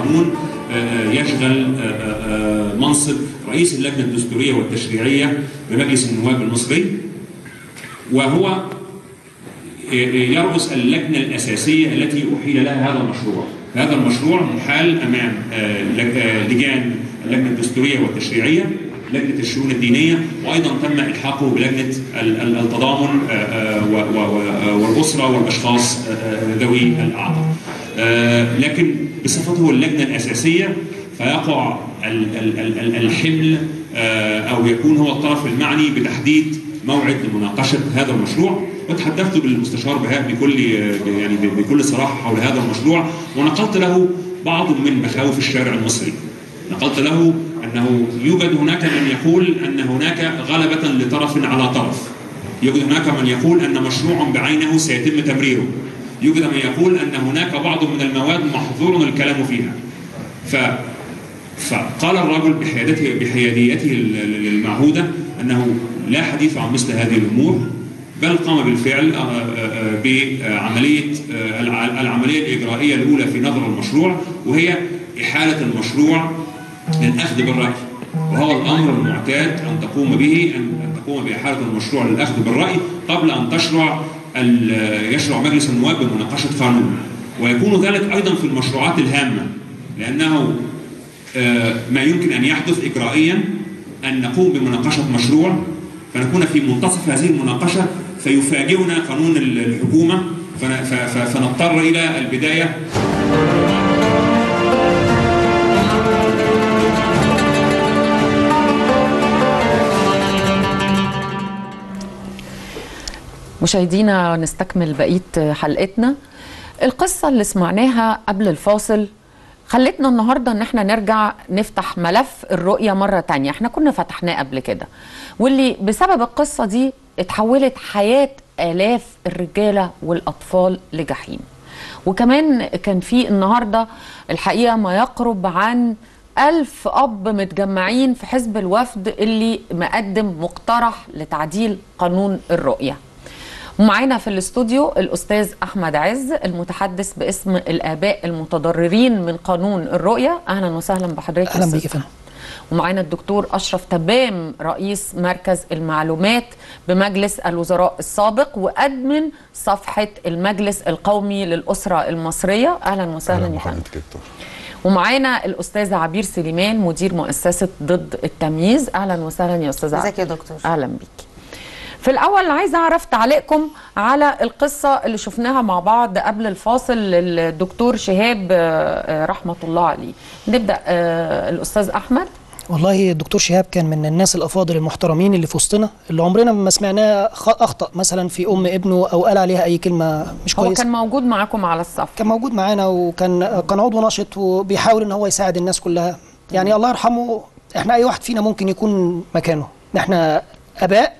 القانون يشغل منصب رئيس اللجنه الدستوريه والتشريعيه بمجلس النواب المصري وهو يرأس اللجنه الاساسيه التي احيل لها هذا المشروع هذا المشروع محال امام لجان اللجنه الدستوريه والتشريعيه لجنه الشؤون الدينيه وايضا تم الحاقه بلجنه التضامن والاسره والاشخاص ذوي الاعضاء. لكن بصفته اللجنه الاساسيه فيقع الحمل او يكون هو الطرف المعني بتحديد موعد لمناقشه هذا المشروع وتحدثت بالمستشار بهاء بكل يعني بكل صراحه حول هذا المشروع ونقلت له بعض من مخاوف الشارع المصري. نقلت له انه يوجد هناك من يقول ان هناك غلبه لطرف على طرف. يوجد هناك من يقول ان مشروع بعينه سيتم تمريره. يوجد من يقول ان هناك بعض من المواد محظور الكلام فيها. ف فقال الرجل بحيادته بحياديته المعهوده انه لا حديث عن مثل هذه الامور بل قام بالفعل بعمليه العمليه الاجرائيه الاولى في نظر المشروع وهي احاله المشروع للاخذ بالراي وهو الامر المعتاد ان تقوم به ان تقوم باحاله المشروع للاخذ بالراي قبل ان تشرع يشرع مجلس النواب بمناقشه قانون ويكون ذلك ايضا في المشروعات الهامه لانه ما يمكن ان يحدث اجرائيا ان نقوم بمناقشه مشروع فنكون في منتصف هذه المناقشه فيفاجئنا قانون الحكومه فنضطر الى البدايه مشاهدينا نستكمل بقيه حلقتنا القصه اللي سمعناها قبل الفاصل خلتنا النهارده ان احنا نرجع نفتح ملف الرؤيه مره تانية احنا كنا فتحناه قبل كده واللي بسبب القصه دي اتحولت حياه الاف الرجاله والاطفال لجحيم وكمان كان في النهارده الحقيقه ما يقرب عن ألف أب متجمعين في حزب الوفد اللي مقدم مقترح لتعديل قانون الرؤية ومعانا في الاستوديو الأستاذ أحمد عز المتحدث باسم الآباء المتضررين من قانون الرؤية أهلا وسهلا بحضرتك أهلا بيك يا فندم ومعانا الدكتور أشرف تمام رئيس مركز المعلومات بمجلس الوزراء السابق وأدمن صفحة المجلس القومي للأسرة المصرية أهلا وسهلا يا فندم ومعانا الأستاذ عبير سليمان مدير مؤسسة ضد التمييز أهلا وسهلا يا أستاذ ازيك يا دكتور أهلا بيك في الأول عايزة أعرف تعليقكم على القصة اللي شفناها مع بعض قبل الفاصل للدكتور شهاب رحمة الله عليه نبدأ الأستاذ أحمد والله الدكتور شهاب كان من الناس الافاضل المحترمين اللي في وسطنا اللي عمرنا ما سمعناه اخطا مثلا في ام ابنه او قال عليها اي كلمه مش هو كويسه كان موجود معاكم على الصف كان موجود معانا وكان كان عضو ناشط وبيحاول ان هو يساعد الناس كلها يعني الله يرحمه احنا اي واحد فينا ممكن يكون مكانه احنا اباء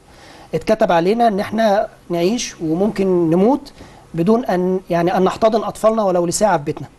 اتكتب علينا ان احنا نعيش وممكن نموت بدون ان يعني ان نحتضن اطفالنا ولو لساعه في بيتنا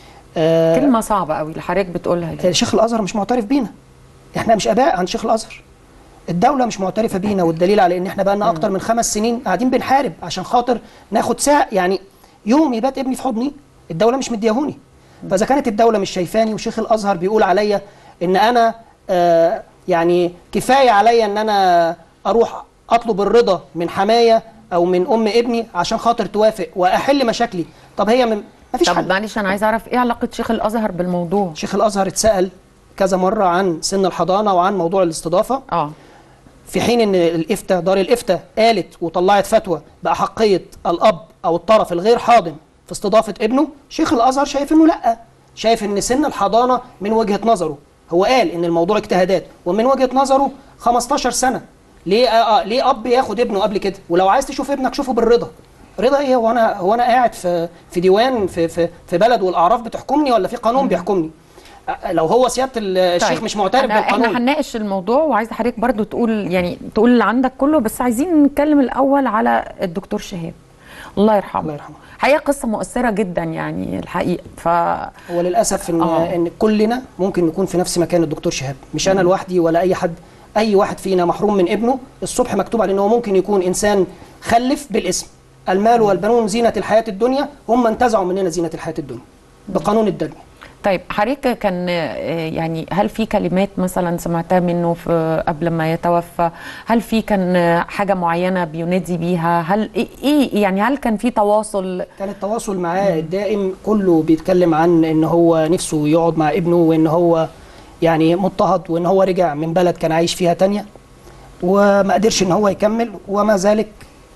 آه كلمة صعبة قوي اللي حضرتك بتقولها دي شيخ الازهر مش معترف بينا احنا مش اباء عن شيخ الازهر الدولة مش معترفة بينا والدليل على ان احنا بقى لنا اكتر من خمس سنين قاعدين بنحارب عشان خاطر ناخد ساعة يعني يوم يبات ابني في حضني الدولة مش مديهوني فاذا كانت الدولة مش شايفاني وشيخ الازهر بيقول عليا ان انا آه يعني كفاية عليا ان انا اروح اطلب الرضا من حماية او من ام ابني عشان خاطر توافق واحل مشاكلي طب هي من مفيش طب حل معلش أنا عايزة أعرف إيه علاقة شيخ الأزهر بالموضوع شيخ الازهر اتسال كذا مره عن سن الحضانه وعن موضوع الاستضافه آه في حين ان الافتاء دار الافتاء قالت وطلعت فتوى باحقيه الاب او الطرف الغير حاضن في استضافه ابنه شيخ الازهر شايف انه لا شايف ان سن الحضانه من وجهه نظره هو قال ان الموضوع اجتهادات ومن وجهه نظره 15 سنه ليه آه آه ليه اب ياخد ابنه قبل كده ولو عايز تشوف ابنك شوفه بالرضا رضا ايه هو انا هو انا قاعد في في ديوان في في في بلد والاعراف بتحكمني ولا في قانون بيحكمني آه، لو هو سياده الشيخ طيب. مش معترف أنا احنا بالقانون هنناقش الموضوع وعايزه حضرتك برضو تقول يعني تقول اللي عندك كله بس عايزين نتكلم الاول على الدكتور شهاب الله يرحمه الله يرحمه. حقيقه قصه مؤثره جدا يعني الحقيقه ف هو للاسف ان آه. ان كلنا ممكن نكون في نفس مكان الدكتور شهاب مش انا لوحدي ولا اي حد اي واحد فينا محروم من ابنه الصبح مكتوب عليه ان هو ممكن يكون انسان خلف بالاسم المال والبنون زينه الحياه الدنيا هم انتزعوا مننا زينه الحياه الدنيا بقانون الدنيا طيب حضرتك كان آه، يعني هل في كلمات مثلا سمعتها منه في قبل ما يتوفى هل في كان آه، حاجه معينه بينادي بيها هل ايه إيه يعني هل كان في تواصل كان التواصل معاه الدائم كله بيتكلم عن ان هو نفسه يقعد مع ابنه وان هو يعني مضطهد وان هو رجع من بلد كان عايش فيها تانية وما قدرش ان هو يكمل وما ذلك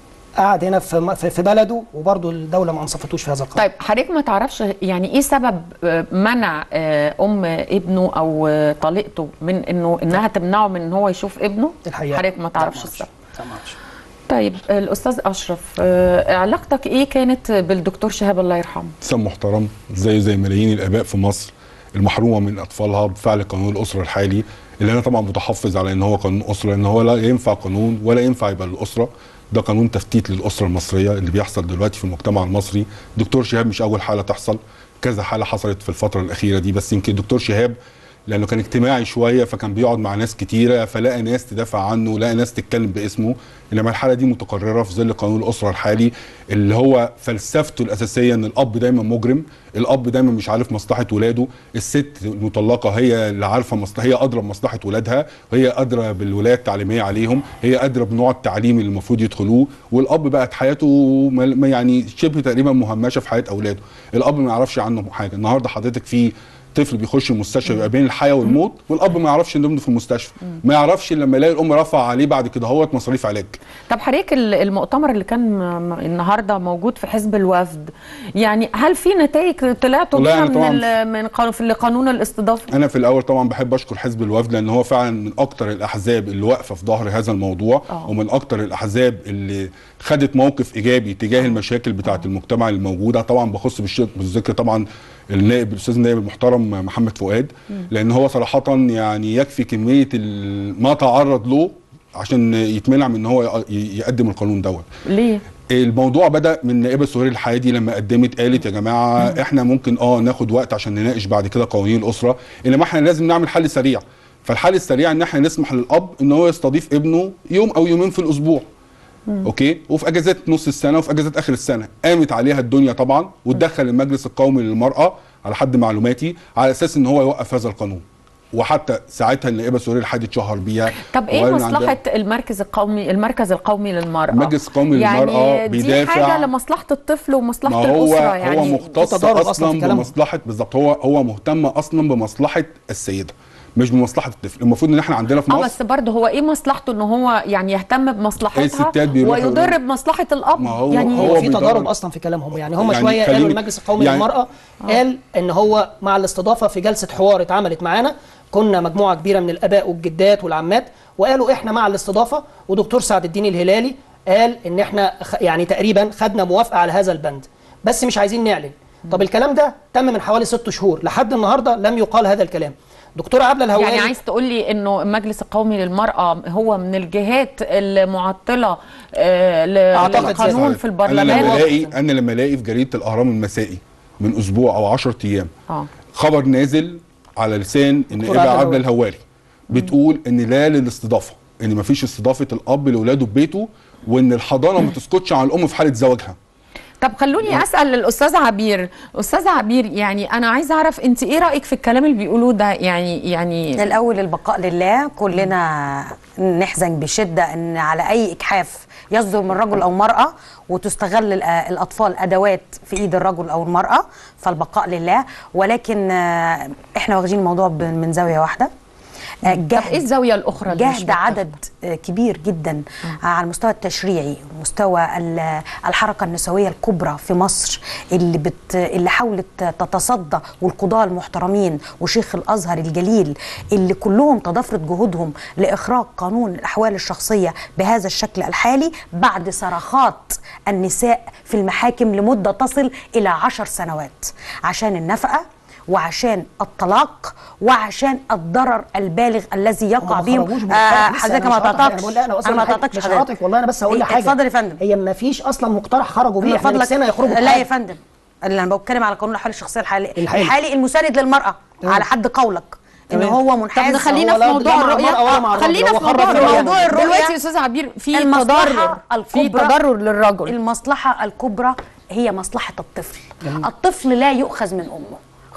قعد هنا في في في بلده وبرضه الدوله ما انصفتوش في هذا القرار طيب حضرتك ما تعرفش يعني ايه سبب آه، منع آه، ام ابنه او آه، طليقته من انه انها تمنعه من ان هو يشوف ابنه الحقيقه حضرتك ما لا، تعرفش أعرفش. السبب لا، ما أعرفش. طيب الاستاذ اشرف آه، علاقتك ايه كانت بالدكتور شهاب الله يرحمه انسان محترم زيه زي ملايين الاباء في مصر المحرومه من اطفالها بفعل قانون الاسره الحالي اللي انا طبعا متحفظ على ان هو قانون اسره ان هو لا ينفع قانون ولا ينفع يبقى للاسره ده قانون تفتيت للاسره المصريه اللي بيحصل دلوقتي في المجتمع المصري دكتور شهاب مش اول حاله تحصل كذا حاله حصلت في الفتره الاخيره دي بس يمكن دكتور شهاب لانه كان اجتماعي شويه فكان بيقعد مع ناس كتيره فلقى ناس تدافع عنه لقى ناس تتكلم باسمه انما الحاله دي متكرره في ظل قانون الاسره الحالي اللي هو فلسفته الاساسيه ان الاب دايما مجرم الاب دايما مش عارف مصلحه ولاده الست المطلقه هي اللي عارفه مصلحه هي ادرى بمصلحه ولادها هي ادرى بالولايه التعليميه عليهم هي ادرى بنوع التعليم اللي المفروض يدخلوه والاب بقت حياته م- يعني شبه تقريبا مهمشه في حياه اولاده الاب ما يعرفش عنه حاجه النهارده حضرتك في طفل بيخش المستشفى يبقى بين الحياه والموت والاب ما يعرفش ان ابنه في المستشفى ما يعرفش لما يلاقي الام رفع عليه بعد كده هوت مصاريف علاج طب حضرتك ال- المؤتمر اللي كان م- م- النهارده موجود في حزب الوفد يعني هل في نتائج طلعتوا والله بيها أنا من طبعاً ال- من قانون في قانون الاستضافه انا في الاول طبعا بحب اشكر حزب الوفد لان هو فعلا من اكتر الاحزاب اللي واقفه في ظهر هذا الموضوع آه. ومن اكتر الاحزاب اللي خدت موقف ايجابي تجاه المشاكل بتاعه المجتمع الموجوده طبعا بخص بالش- بالذكر طبعا النائب الاستاذ النائب المحترم محمد فؤاد لان هو صراحه يعني يكفي كميه ال- ما تعرض له عشان يتمنع من ان هو ي- يقدم القانون دوت ليه الموضوع بدا من نائبه سهير الحيادي لما قدمت قالت يا جماعه احنا ممكن اه ناخد وقت عشان نناقش بعد كده قوانين الاسره انما احنا لازم نعمل حل سريع فالحل السريع ان احنا نسمح للاب ان هو يستضيف ابنه يوم او يومين في الاسبوع اوكي وفي اجازات نص السنه وفي اجازات اخر السنه قامت عليها الدنيا طبعا وتدخل المجلس القومي للمراه على حد معلوماتي على اساس ان هو يوقف هذا القانون وحتى ساعتها النائبه سهير الحيادي اتشهر بيها طب ايه وقال إن عندها- مصلحه المركز القومي المركز القومي للمراه المجلس القومي للمرأة يعني دي بيدافع- حاجه لمصلحه الطفل ومصلحه ما هو الاسره هو يعني مختص في تضارب أصلاً اصلا في كلامهم. بمصلحه بالظبط هو هو مهتم اصلا بمصلحه السيده مش بمصلحه الطفل المفروض ان احنا عندنا في اه مصر بس برضه هو ايه مصلحته ان هو يعني يهتم بمصلحتها الستات بيروحوا ويضر يقولوا- بمصلحه الاب ما هو- يعني هو في بيضرب- تضارب اصلا في كلامهم يعني هم يعني شويه قالوا خليني- المجلس القومي يعني- للمراه قال ان هو مع الاستضافه في جلسه حوار اتعملت معانا كنا مجموعه كبيره من الاباء والجدات والعمات وقالوا احنا مع الاستضافه ودكتور سعد الدين الهلالي قال ان احنا خ- يعني تقريبا خدنا موافقه على هذا البند بس مش عايزين نعلن طب الكلام ده تم من حوالي ست شهور لحد النهارده لم يقال هذا الكلام دكتوره عبله الهواري يعني عايز تقول لي انه المجلس القومي للمراه هو من الجهات المعطله آه، ل- أعتقد للقانون زي- في انا لما البرلمان الاقي انا لما الاقي في جريده الاهرام المسائي من اسبوع او 10 ايام اه خبر نازل على لسان دكتور النائبه عبلة عبله الهواري بتقول ان لا للاستضافه ان مفيش استضافه الاب لاولاده في بيته وان الحضانه ما تسكتش عن الام في حاله زواجها طب خلوني اسال الاستاذ عبير استاذ عبير يعني انا عايزه اعرف انت ايه رايك في الكلام اللي بيقولوه ده يعني يعني الأول البقاء لله كلنا نحزن بشدة أن على أي إجحاف يصدر من رجل أو مرأة وتستغل الأ- الأطفال أدوات في إيد الرجل أو المرأة فالبقاء لله ولكن آه، إحنا واخدين الموضوع ب- من زاوية واحدة آه، طب جهد ايه الزاويه الاخرى اللي مش جهد بتاخد؟ عدد آه، كبير جدا آه، على المستوى التشريعي ومستوى ال- الحركه النسويه الكبرى في مصر اللي بت اللي حاولت تتصدى والقضاه المحترمين وشيخ الازهر الجليل اللي كلهم تضافرت جهودهم لاخراج قانون الاحوال الشخصيه بهذا الشكل الحالي بعد صرخات النساء في المحاكم لمده تصل الى عشر سنوات عشان النفقه وعشان الطلاق وعشان الضرر البالغ الذي يقع ما بهم خرجوش من آه، القرار لسه، حضرتك أنا ما مش هقطعك. قطعتكش انا بقول لا انا اصلا انا ما حاجة- قطعتكش مش حضرتك. هقطعك والله انا بس هقول لك إيه، حاجه اتفضل يا فندم هي ما فيش اصلا مقترح خرجوا بيه من احنا فضلك نفسنا يخرجوا لا بحاجة. يا فندم اللي انا بتكلم على قانون الاحوال الشخصيه الحالي الحالي. الحالي المساند للمراه تمام. على حد قولك ان تمام. هو طب منحاز نخلينا هو في لا- موضوع لا مع الرؤيه المرأة ولا مع الرجل، خلينا هو في خرج موضوع في الرؤيه موضوع الرؤية. دلوقتي يا استاذ عبير في المصلحة تضرر في الكبرى. تضرر للرجل المصلحه الكبرى هي مصلحه الطفل الطفل لا يؤخذ من امه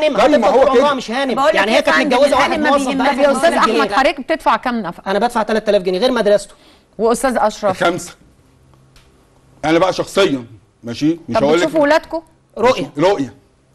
هانم طيب ما هتفضل هو طول كده. عمرها مش هانم بقول لك يعني يا هي كانت فندم، متجوزه واحد الهانم ما موظف بيهمها بقى طب يا استاذ 5000 جنيه. احمد حضرتك بتدفع كام نفقه انا بدفع 3000 جنيه غير مدرسته واستاذ اشرف خمسه انا بقى شخصيا ماشي مش طب هقول لك بتشوفوا ولادكم رؤيه رؤيه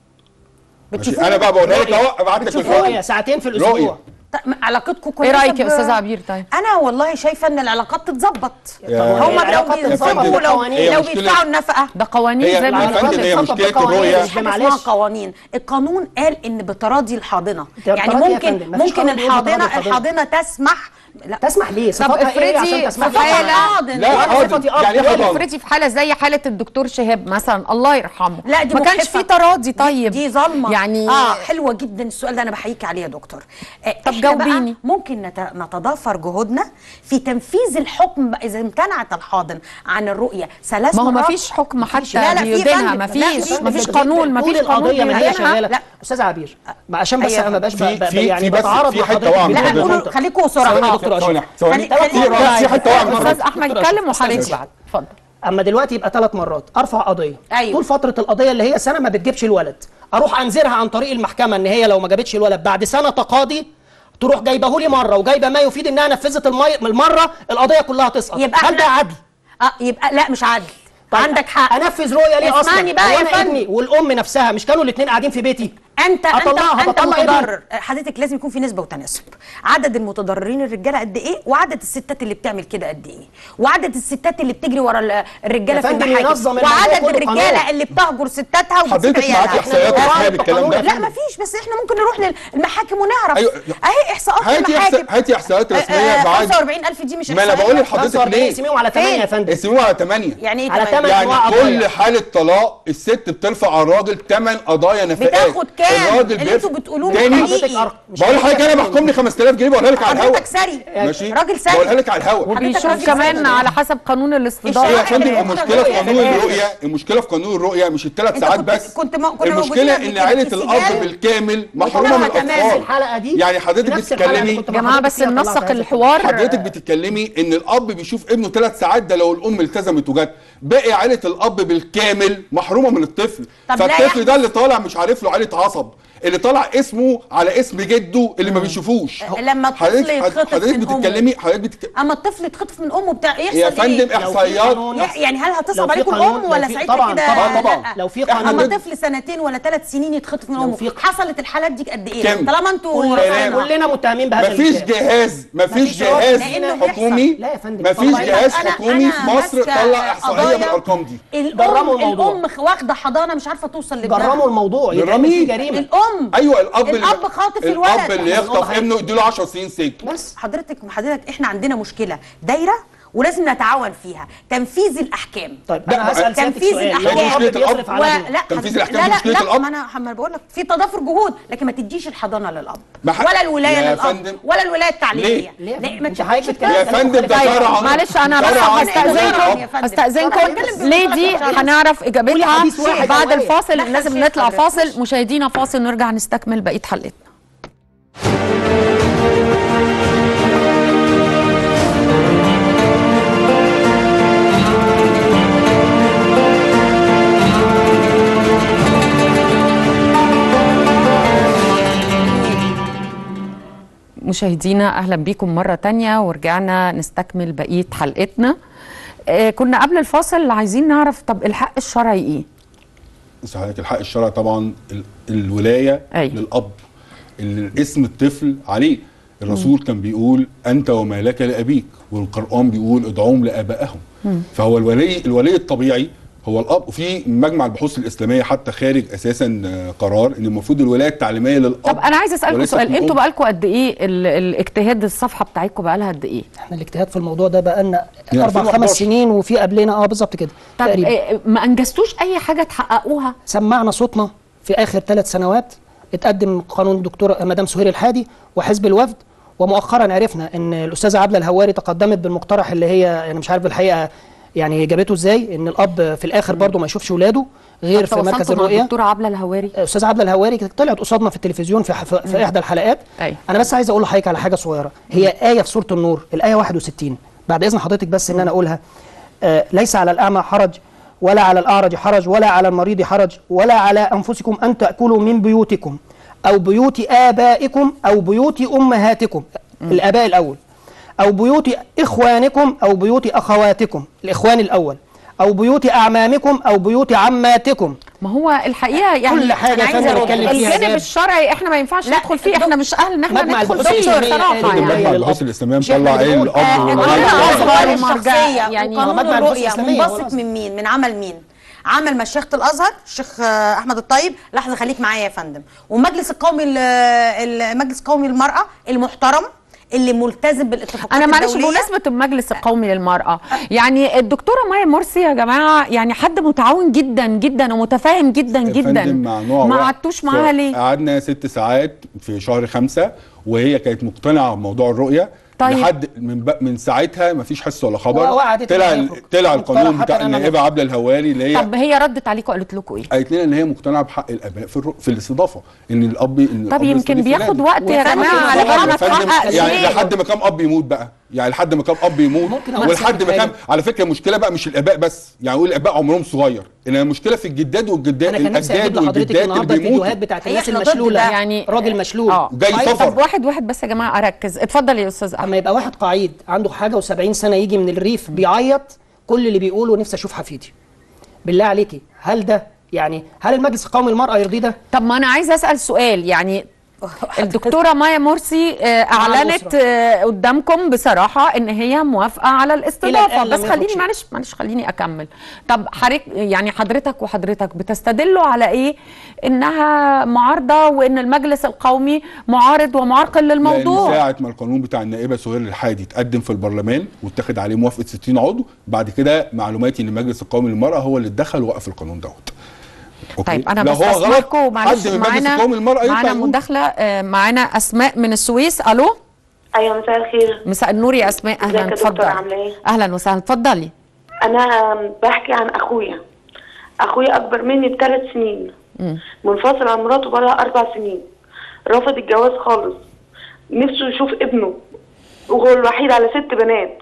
ماشي بتشوفوا انا بقى بقولها لك رؤية. اهو ابعت لك بتشوف الفيلم. رؤيه ساعتين في الاسبوع رؤية. طيب، علاقتكم ايه كويسه رايك يا ب- استاذه عبير طيب انا والله شايفه ان العلاقات تتظبط يا- هم لو العلاقات بينفقوا تتظبط لو بقوانين. هي لو مشكلة- بيدفعوا النفقه ده قوانين هي زي ما يا انت العلاقات فندم هي قلت. تتظبط مشكله بقوانين. الرؤيه مفيش حاجه معلش. اسمها قوانين القانون قال ان بتراضي الحاضنه يعني تراضي يا ممكن فندم، مفيش ممكن قانون بيقول بتراضي الحاضنه الحاضنة. الحاضنه تسمح لا تسمح ليه طب صفاتها ايه عشان افرضي تسمح في حالة حاضن لا وأنا حاضر صفتي أب يعني ايه دلوقتي حضانه افرضي في حاله زي حاله الدكتور شهاب مثلا الله يرحمه لا دي ما كانش مجحفة. في تراضي طيب دي ظلمه يعني اه حلوه جدا السؤال ده انا بحييك عليه يا دكتور آه طب إحنا بقى جاوبيني. ممكن نت- نتضافر جهودنا في تنفيذ الحكم بقى اذا امتنعت الحاضن عن الرؤيه ثلاث ما هو ما مرات فيش حكم حتى لا، لا، في بيدينها فندم. ما لا، فيش في ما فيش فندم. قانون ما طول فيش قانون القضيه ما هي بيدينها شغاله لا. استاذ عبير ما عشان بس أيوة. انا ما بقاش ب- في- ب- في- يعني في بس- بتعارض في مع حتة حضرتك واقعة بلا من لا حضرتك. قولوا خليكوا صراحه ثواني يا دكتور ثواني أشرف. ثواني خلي- في خلي- في حته واقعه من استاذ حضرتك احمد دكتور اتكلم أشرف. وحضرتك أستاذ بعد اتفضل اما دلوقتي يبقى ثلاث مرات ارفع قضيه أيوة. طول فتره القضيه اللي هي سنه ما بتجيبش الولد اروح انذرها عن طريق المحكمه ان هي لو ما جابتش الولد بعد سنه تقاضي تروح جايبه لي مره وجايبه ما يفيد انها نفذت المي... المره القضيه كلها تسقط يبقى هل ده احنا- عدل اه يبقى لا مش عدل طيب عندك حق انفذ رؤيه ليه اصلا اسمعني بقى هو يا أنا فندم. ابني والام نفسها مش كانوا الاثنين قاعدين في بيتي انت انت أطلعها، انت بطلع ابني. متضرر حضرتك لازم يكون في نسبه وتناسب عدد المتضررين الرجاله قد ايه وعدد الستات اللي بتعمل كده قد ايه وعدد الستات اللي بتجري ورا ال- الرجاله يا في فندم المحاكم ينظم الموضوع وعدد كله الرجاله قانون. اللي بتهجر ستاتها وبتسيب حضرتك معاكي عيالها احصائيات إحنا رسميه بالكلام ده لا مفيش بس احنا ممكن نروح للمحاكم ونعرف أيوة. اهي احصاءات هاتي المحاكم إحصاء- هاتي إحصائيات آه، رسمية آه، بعد- 45000 دي مش ما أنا إحصائيات. بقول لحضرتك 45 ليه؟ اسميهم على 8 يا فين؟ فندم اسموها على 8 يعني ايه على تمام؟ تمن يعني أنواع قضايا. كل حالة طلاق الست بترفع على الراجل 8 قضايا نفقات بتاخد كام؟ الراجل اللي بيرفع- انتوا بتقولوه تاني حقيقي. حضرتك أرق- مش بقول لحضرتك انا حضرتك محكوم لي 5000 جنيه بقولها لك على الهوا حضرتك سري ماشي راجل سري بقولها لك على الهوا حضرتك وبيشوف راجل كمان سري. على حسب قانون يا الاستضافه فندم الشرع المشكله في الرؤية قانون في الآخر. الرؤيه المشكله في قانون الرؤيه مش الثلاث أنت ساعات كنت- بس كنت ما- كنا موجودين المشكله قبل ان كده عائله في الاب السجال. بالكامل محرومه من وطبعا كمان الاطفال الحلقه دي يعني حضرتك نفس الحلقة اللي بتتكلمي كنت يا مع جماعه حضرتك بس فيها طلعت ننسق هذا الحوار حضرتك بتتكلمي ان الاب بيشوف ابنه ثلاث ساعات ده لو الام التزمت وجت باقي عائله الاب بالكامل محرومه من الطفل طب لا فالطفل يحدث- ده اللي طالع مش عارف له عائله عصب اللي طالع اسمه على اسم جده اللي ما بيشوفوش لما الطفل حضرتك يتخطف حضرتك من أمه. بتتكلمي حضرتك بتك... اما الطفل يتخطف من امه بتاع يحصل يا فندم ايه؟ احصائيات يح- يعني هل لو هتصعب في عليكم قانون- الام لو ولا في- ساعتها طبعاً، كده طبعاً، طبعاً. لا. لو في اما قانون- طفل سنتين ولا ثلاث سنين يتخطف من لو امه في- حصلت الحالات دي قد ايه كم؟ طالما انتوا كلنا- رافعينها. كلنا متهمين بهذا مفيش الكلام. جهاز مفيش مفيش جهاز لأنه بيحصل. حكومي لا يا فندم، مفيش طبعاً. جهاز أنا- حكومي أنا في مصر ماسكة طلع احصائيه قضايا بالارقام دي الام جرموا الموضوع. الام واخده حضانه مش عارفه توصل لابنها جرموا الموضوع يبقى جرمي. في جريمه الام أيوة. ايوه الاب اللي الاب خاطف الولد الاب اللي يعني يخطف والله ابنه يديله 10 سنين سجن بس حضرتك حضرتك احنا عندنا مشكله دايره ولازم نتعاون فيها تنفيذ الاحكام طيب لا، انا هسال سيادتك تنفيذ سؤال الأحكام. لو الاب مشكلة الأب بيصرف على ابنه ولا تنفيذ حضرتك- الأحكام لا لا مشكلة لا الأب؟ ما انا ما بقول لك في تضافر جهود لكن ما تديش الحضانه للاب ما ح- ولا الولايه يا للاب فندم. ولا الولايه التعليميه ليه؟ ليه يا لا فندم؟ ما أنت تشوفش حضرتك الكلام يا ده. فندم ده طيب شرع معلش انا بس شرع هستاذنكم يا فندم. هستاذنكم طبعاً بنتكلم ليه بمصطلح دي شرعي. هنعرف اجابتها حديث واحد بعد أولي. الفاصل دخل لازم شيخ نطلع حضرتك. فاصل مشاهدينا فاصل نرجع نستكمل بقيه حلقتنا مشاهدينا اهلا بيكم مره تانية ورجعنا نستكمل بقيه حلقتنا آه كنا قبل الفاصل عايزين نعرف طب الحق الشرعي ايه بس حضرتك الحق الشرعي طبعا ال- الولايه أيوة. للاب اللي اسم الطفل عليه الرسول كان بيقول انت وما لك لابيك والقران بيقول ادعوهم لابائهم فهو الولي الولي الطبيعي هو الاب وفي مجمع البحوث الاسلاميه حتى خارج اساسا آه، قرار ان المفروض الولايه التعليميه للاب طب انا عايز اسالكم وليست سؤال للأم. انتوا بقالكم قد ايه ال- الاجتهاد الصفحه بتاعتكم بقالها قد ايه احنا الاجتهاد في الموضوع ده بقى لنا من اربع 2011. خمس سنين وفي قبلنا اه بالظبط كده طب تقريبا آه، ما انجزتوش اي حاجه تحققوها سمعنا صوتنا في اخر ثلاث سنوات اتقدم قانون الدكتوره مدام سهير الحادي وحزب الوفد ومؤخرا عرفنا ان الاستاذه عبله الهواري تقدمت بالمقترح اللي هي انا مش عارف الحقيقه يعني جابته ازاي ان الاب في الاخر برضه ما يشوفش ولاده غير في مركز تواصلتوا مع الرؤيه الدكتوره عبله الهواري استاذ عبله الهواري كانت طلعت قصادنا في التلفزيون في, في, في احدى الحلقات أيوة. انا بس عايز اقول لحضرتك على حاجه صغيره هي ايه في سوره النور الايه 61 بعد اذن حضرتك بس ان انا اقولها آه ليس على الاعمى حرج ولا على الاعرج حرج ولا على المريض حرج ولا على انفسكم ان تاكلوا من بيوتكم او بيوت ابائكم او بيوت امهاتكم الاباء الاول او بيوت اخوانكم او بيوت اخواتكم الاخوان الاول او بيوت اعمامكم او بيوت عماتكم ما هو الحقيقه يعني كل حاجة أنا يا فندم عايزة نتكلم أقول فيها الجانب جاب. الشرعي احنا ما ينفعش لا، ندخل فيه دكتور- احنا مش اهل ان احنا مجمع ندخل البحوث فيه الإسلامية صراحه قال يعني مجمع الأب. البحوث الاسلاميه مش إحنا مطلع ايه بنقول- الاب آه، والولد قانون الأزهر الازهر والمرجع الشخصيه يعني وقانون مجمع البحوث الرؤيه الإسلامية منبثق والأزهر. من مين من عمل مين عمل مشيخه الازهر الشيخ آه، احمد الطيب لحظه خليك معايا يا فندم ومجلس القومي ل- المجلس القومي للمراه المحترم اللي ملتزم بالاتفاقات انا معلش الدولية. بمناسبه المجلس القومي للمراه يعني الدكتوره مايا مرسي يا جماعه يعني حد متعاون جدا جدا ومتفاهم جدا يا جدا فندم مع نوع ما واحد. قعدتوش معاها ف- ليه قعدنا ست ساعات في شهر خمسة وهي كانت مقتنعة بموضوع الرؤية طيب. لحد من ب... من ساعتها ما فيش حس ولا خبر وقعدت طلع إن هي ال- طلع مقتنعة القانون حتى بتاع أنا النائبة عبلة الهواري اللي هي طب هي ردت عليكم وقالت لكم ايه قالت لنا ان هي مقتنعه بحق الاباء في الرو... في الاستضافه ان الاب ان طب الأب يمكن يستضيف بياخد ولاده. وقت يا وفندم- جماعه على بال ما يا فندم تحقق يعني ليه؟ لحد ما كام اب يموت بقى يعني لحد ما كام اب يموت ممكن أقول ولحد ما حاجة. كام على فكره المشكله بقى مش الاباء بس يعني اقول الاباء عمرهم صغير ان المشكله في الجداد والجدات انا كان نفسي اجيب الاجداد لحضرتك والجدات النهارده اللي بيموتوا الفيديوهات بتاعت هي الناس إحنا ضد المشلوله ده. يعني راجل مشلول اه جاي طيب سفر. طب واحد واحد بس يا جماعه اركز اتفضل يا استاذ احمد اما يبقى واحد قعيد عنده حاجه و70 سنه يجي من الريف بيعيط كل اللي بيقوله نفسي اشوف حفيدي بالله عليكي هل ده يعني هل المجلس القومي للمراه يرضي ده طب ما انا عايزه اسال سؤال يعني الدكتوره مايا مرسي آه، اعلنت الأسرة. آه، قدامكم بصراحه ان هي موافقه على إلى الاستضافه الآن لم بس يخرج خليني شيء. معلش معلش خليني اكمل طب حضرتك يعني حضرتك وحضرتك بتستدلوا على ايه انها معارضه وان المجلس القومي معارض ومعرقل لان للموضوع ساعه ما القانون بتاع النائبه سهير الحادي اتقدم في البرلمان واتخذ عليه موافقه 60 عضو بعد كده معلوماتي ان المجلس القومي للمراه هو اللي اتدخل ووقف القانون دوت أوكي؟ طيب انا لو بس هو غلط، اسمعكم معلش حد من المجلس معانا القومي للمراه يطلع معانا يقول. مداخله آه، معانا اسماء من السويس الو ايوه مساء الخير مساء النور يا اسماء ازيك يا اهلا دكتور، اتفضلي عاملة ايه؟ اهلا وسهلا اتفضلي انا بحكي عن اخويا اخويا اكبر مني بثلاث سنين منفصل عن مراته بقالها اربع سنين رافض الجواز خالص نفسه يشوف ابنه وهو الوحيد على ست بنات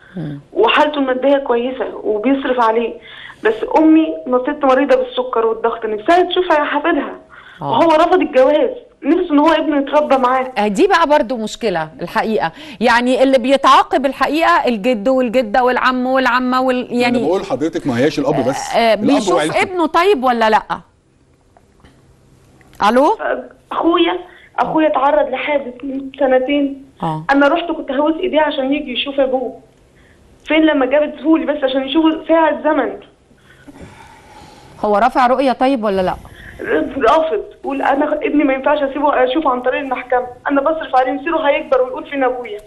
وحالته الماديه كويسه وبيصرف عليه بس امي ما ست مريضه بالسكر والضغط نفسها تشوف حفيدها آه. وهو رفض الجواز نفسه ان هو ابنه يتربى معاه آه، دي بقى برضو مشكلة الحقيقة يعني اللي بيتعاقب الحقيقة الجد والجدة والعم والعمة وال يعني يعني بقول لحضرتك ما هياش الاب بس آه الأب بيشوف وعيلته. ابنه طيب ولا لا الو اخويا اخويا اتعرض لحادث من سنتين اه انا رحت كنت هوس ايديه عشان يجي يشوف ابوه فين لما جابت سهولي بس عشان يشوفوا ساعة زمن هو رافع رؤية طيب ولا لا رافض يقول انا ابني ما ينفعش اسيبه اشوفه عن طريق المحكمة انا بصرف عليه مصيره هيكبر ويقول فين ابويا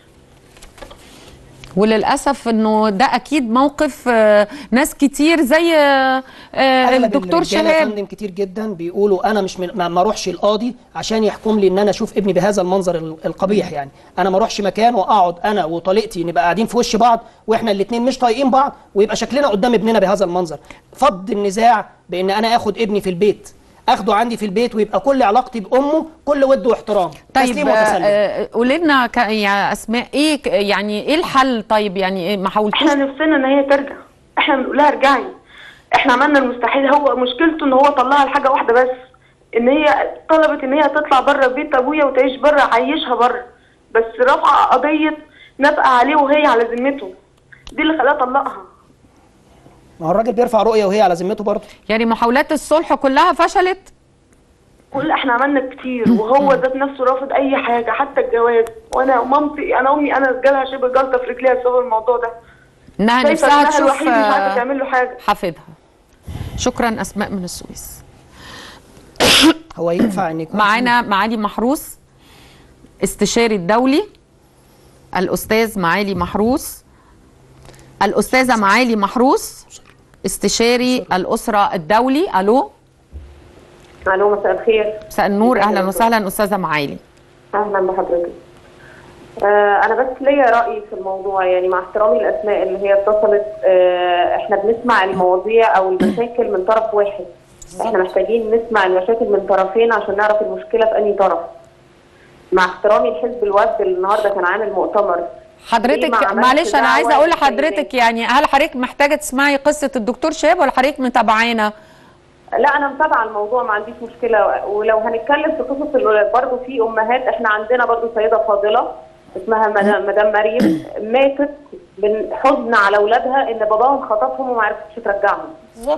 وللأسف انه ده اكيد موقف آه، ناس كتير زي آه، آه، أغلب الدكتور الرجالة يا شهاب فندم كتير جدا بيقولوا انا مش من ما ما اروحش القاضي عشان يحكم لي ان انا اشوف ابني بهذا المنظر ال- القبيح يعني انا ما اروحش مكان واقعد انا وطليقتي نبقى قاعدين في وش بعض واحنا الاثنين مش طايقين بعض ويبقى شكلنا قدام ابننا بهذا المنظر فض النزاع بان انا اخد ابني في البيت اخده عندي في البيت ويبقى كل علاقتي بامه كل ود واحترام طيب تسليم آه، وتسلم آه، قولي لنا ك- يا اسماء ايه ك- يعني ايه الحل طيب يعني إيه ما حاولتوش احنا نفسنا ان هي ترجع احنا بنقول لها ارجعي احنا عملنا المستحيل هو مشكلته ان هو طلعها لحاجه واحده بس ان هي طلبت ان هي تطلع بره بيت ابويا وتعيش بره عيشها بره بس رافعه قضيه نفقه عليه وهي على ذمته دي اللي خلاها طلقها ما هو الراجل بيرفع رؤيه وهي على ذمته برضه يعني محاولات الصلح كلها فشلت كل احنا عملنا كتير وهو ذات نفسه رافض اي حاجه حتى الجواز وانا مامتي انا امي انا جالها شبه جلطه في رجليها بسبب الموضوع ده انها شايفه نفسها انها تشوف الوحيد مش عارفه آه، تعمل له حاجه حفيدها شكرا اسماء من السويس هو ينفع ان يكون معانا معالي محروس استشاري الدولي الاستاذ معالي محروس الاستاذه معالي محروس استشاري الاسره الدولي الو الو مساء الخير مساء النور اهلا وسهلا استاذه معالي اهلا بحضرتك آه انا بس ليا راي في الموضوع يعني مع احترامي الاسماء اللي هي اتصلت آه احنا بنسمع المواضيع او المشاكل من طرف واحد احنا محتاجين نسمع المشاكل من طرفين عشان نعرف المشكله في انهي طرف مع احترامي لحزب الوفد اللي النهارده كان عامل مؤتمر ليه حضرتك ما عملش معلش انا دعوة عايزه اقول للسيدات؟ لحضرتك يعني هل حضرتك محتاجه تسمعي قصه الدكتور شهاب ولا حضرتك متابعانا لا انا متابعه الموضوع ما عنديش مشكله ولو هنتكلم في قصص ال- برضه في امهات احنا عندنا برضه سيده فاضله اسمها مدام مدام مريم ماتت من حزن على اولادها ان باباهم خطفهم وما عرفتش ترجعهم بالظبط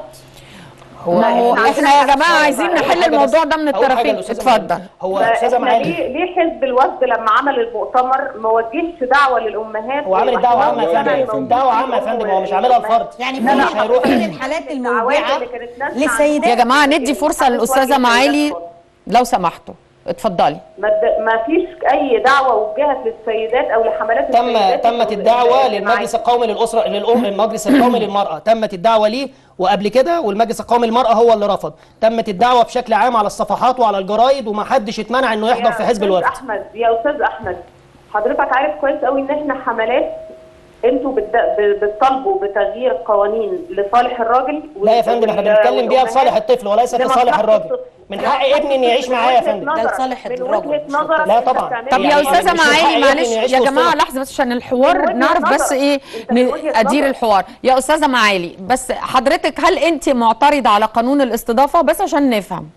ما هو احنا يا جماعه عايزين نحل الموضوع ده من أول حاجة الطرفين الأستاذة اتفضل معالي. هو استاذه فاحنا معالي ليه ليه حزب الوفد لما عمل المؤتمر ما وجهش دعوه للامهات هو عامل دعوه عامه يا دعوة عامة. فندم دعوه عامه يا فندم هو مش عاملها الفرد يعني لا، في مش هيروح كل الحالات الموجعه للسيدات يا جماعه ندي فرصه للاستاذه معالي لو سمحتوا اتفضلي ما د- ما فيش اي دعوه وجهت للسيدات او لحملات تم السيدات تمت اللي- الدعوه اللي للمجلس معاك. القومي للاسره للام المجلس القومي للمراه تمت الدعوه ليه وقبل كده والمجلس القومي للمراه هو اللي رفض تمت الدعوه بشكل عام على الصفحات وعلى الجرايد وما حدش اتمنع انه يحضر يا في حزب أستاذ الوفد احمد يا استاذ احمد حضرتك عارف كويس قوي ان احنا حملات انتوا بت- ب- بتطالبوا بتغيير القوانين لصالح الراجل لا يا فندم احنا وال- بنتكلم بيها لصالح والأمهات. الطفل وليست لمصلحة لصالح الراجل الطفل. من حق ابني ان يعيش من معايا يا وجهة فندم نظرك- لصالح من الرجل، وجهة مش نظرك لا أنت طبعا. بتعملها طب يا يعني استاذه مش من حق معالي ابني معلش إنه يعيش يا وسط جماعه الطفل. لحظه بس عشان الحوار من وجهة نعرف بس نظر. ايه أنت من وجهة ادير نظر. الحوار يا استاذه معالي بس حضرتك هل انت معترضه على قانون الاستضافه بس عشان نفهم